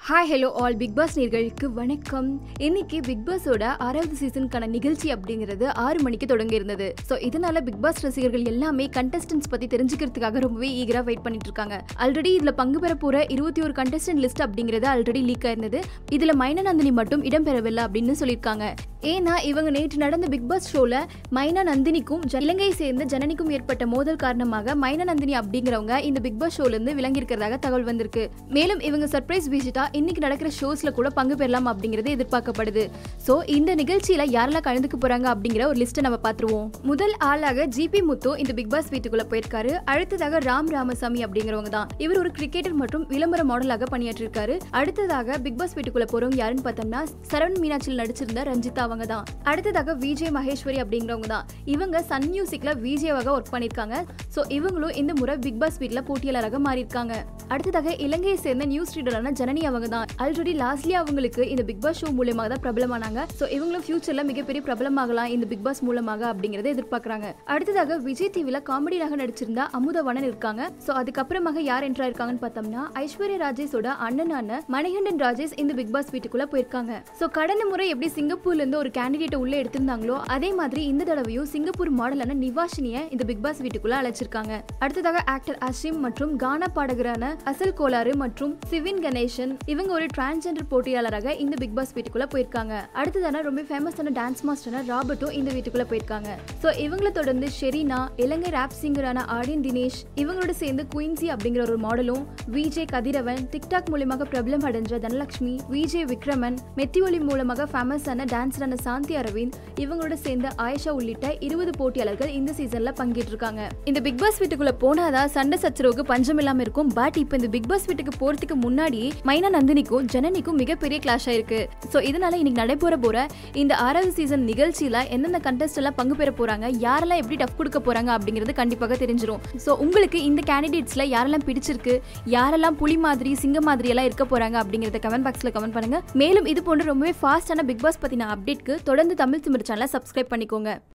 hi hello all Bigg Boss நேர்களுக்கு வணக்கம் இன்னைக்கு பிக் பாஸோட ஆறாவது சீசனுக்கான நிகழ்ச்சி அப்படிங்கிறது ஆறு மணிக்கு தொடங்க இருந்தது ஸோ இதனால பிக் பாஸ் ரசிகர்கள் எல்லாமே கண்டஸ்டன்ஸ் பத்தி தெரிஞ்சுக்கிறதுக்காக ரொம்பவே ஈகரா வெயிட் பண்ணிட்டு இருக்காங்க ஆல்ரெடி இதுல பங்கு பெற போற இருபத்தி ஒரு கண்டஸ்டன்ட் லிஸ்ட் அப்படிங்கிறது ஆல்ரெடி லீக் ஆயிருந்தது இதுல மைனா நந்தினி மட்டும் இடம்பெறவில்லை அப்படின்னு சொல்லியிருக்காங்க ஏன்னா இவங்க நேற்று நடந்த பிக் பாஸ் ஷோல மைனா நந்தினிக்கும் ஜ- இலங்கையை சேர்ந்த ஜனனிக்கும் ஏற்பட்ட மோதல் காரணமாக மைனா நந்தினி அப்படிங்கிறவங்க இந்த பிக் பாஸ் ஷோல இருந்து விலகி இருக்கிறதாக தகவல் வந்திருக்கு மேலும் இவங்க சர்ப்ரைஸ் விசிட்டா இன்னைக்கு நடக்கிற ஷோஸ்ல கூட பங்கு பெறலாம் அப்படிங்கிறது எதிர்பார்க்கப்படுது சோ இந்த நிகழ்ச்சியில யாரெல்லாம் கலந்துக்க போறாங்க அப்படிங்கிற ஒரு லிஸ்ட்டை நம்ம பார்த்துருவோம் முதல் ஆளாக ஜிபி முத்து இந்த பிக் பாஸ் வீட்டுக்குள்ள போயிருக்காரு அடுத்ததாக ராம் ராமசாமி அப்படிங்கிறவங்க தான் இவர் ஒரு கிரிக்கெட்டர் மற்றும் விளம்பர மாடலாக பணியாற்றிருக்காரு அடுத்ததாக பிக் பாஸ் வீட்டுக்குள்ள போறவங்க யாருன்னு பார்த்தோம்னா சரவண் மீனாட்சியில் நடிச்சிருந்த ரஞ்சிதா அவங்க தான் அடுத்ததாக விஜய் மகேஸ்வரி அப்படிங்கிறவங்க தான் இவங்க சன் மியூசிக்ல விஜேவாக ஒர்க் பண்ணிருக்காங்க சோ இவங்களும் இந்த முறை பிக் பாஸ் வீட்ல போட்டியாளராக மாறியிருக்காங்க அடுத்ததாக இலங்கையை சேர்ந்த நியூஸ் ரீடரான ஜனனி அவங்க தான் ஆல்ரெடி லாஸ்ட்லி அவங்களுக்கு இந்த பிக் பாஸ் ஷோ மூலமாக தான் பிரபலமானாங்க சோ இவங்களும் ஃபியூச்சர்ல மிகப்பெரிய பிரபலமாகலாம் இந்த பிக் பாஸ் மூலமாக அப்படிங்கறத எதிர்பார்க்கறாங்க அடுத்ததாக விஜய் டிவில காமெடியாக நடிச்சிருந்த அமுதவனன் இருக்காங்க சோ அதுக்கப்புறமாக யார் என்ட்ரா இருக்காங்கன்னு பார்த்தோம்னா ஐஸ்வர்யா ராஜேஷோட அண்ணனான மணிகண்டன் ராஜேஷ் இந்த பிக் பாஸ் வீட்டுக்குள்ள போயிருக்காங்க சோ கடந்த முறை எப்படி சிங்கப்பூர்ல இருந்து ஒரு கேண்டிடேட் உள்ள எடுத்திருந்தாங்களோ அதே மாதிரி இந்த தடவையும் சிங்கப்பூர் மாடலான நிவாஷினிய இந்த பிக் பாஸ் வீட்டுக்குள்ள அழைச்சிருக்காங்க அடுத்ததாக ஆக்டர் அஷிம் மற்றும் கானா பாடகரான அசல் கோலாறு மற்றும் சிவின் கணேசன் இவங்க ஒரு டிரான்ஸ்ஜெண்டர் போட்டியாளராக இந்த பிக் பாஸ் வீட்டுக்குள்ள போயிருக்காங்க அடுத்ததான ரொம்ப ஃபேமஸான டான்ஸ் மாஸ்டரான ராபர்ட்டும் இந்த வீட்டுக்குள்ள போயிருக்காங்க சோ இவங்கள தொடர்ந்து ஷெரீனா இலங்கை ராப் சிங்கரான ஆடியன் தினேஷ் இவங்களோட சேர்ந்து குயின்சி அப்படிங்கிற ஒரு மாடலும் விஜய் கதிரவன் டிக்டாக் மூலமாக பிரபலம் அடைஞ்ச தனலட்சுமி விஜய் விக்ரமன் மெத்திஒலி மூலமாக ஃபேமஸான டான்ஸரான சாந்தி அரவிந்த் இவங்களோட சேர்ந்த ஆயிஷா உள்ளிட்ட இருபது போட்டியாளர்கள் இந்த சீசன்ல பங்கேற்றிருக்காங்க இந்த பிக் பாஸ் வீட்டுக்குள்ள போனாதான் சண்டை சச்சரவுக்கு பஞ்சம் இல்லாம இருக்கும் பட் இப்போ இந்த பிக் பாஸ் வீட்டுக்கு போறதுக்கு முன்னாடி மைனா நந்தினிக்கும் ஜனனிக்கும் மிகப்பெரிய கிளாஷ் ஆயிருக்கு சோ இதனால இன்னைக்கு நடைபெற போற இந்த ஆறாவது சீசன் நிகழ்ச்சியில எந்தெந்த கண்டஸ்ட் எல்லாம் பங்கு பெற போறாங்க யாரெல்லாம் எப்படி டஃப் கொடுக்க போறாங்க அப்படிங்கிறது கண்டிப்பாக தெரிஞ்சிரும் சோ உங்களுக்கு இந்த கேண்டிடேட்ஸ்ல யாரெல்லாம் பிடிச்சிருக்கு யாரெல்லாம் புலி மாதிரி சிங்க மாதிரி எல்லாம் இருக்க போறாங்க அப்படிங்கறத கமெண்ட் பாக்ஸ்ல கமெண்ட் பண்ணுங்க மேலும் இது போன்ற ரொம்பவே ஃபாஸ்டான பிக் பாஸ் பத்தின அப்டேட்க்கு தொடர்ந்து தமிழ் திமிர் சேனலை சப்ஸ்கிரைப் பண்ணிக்கோங்க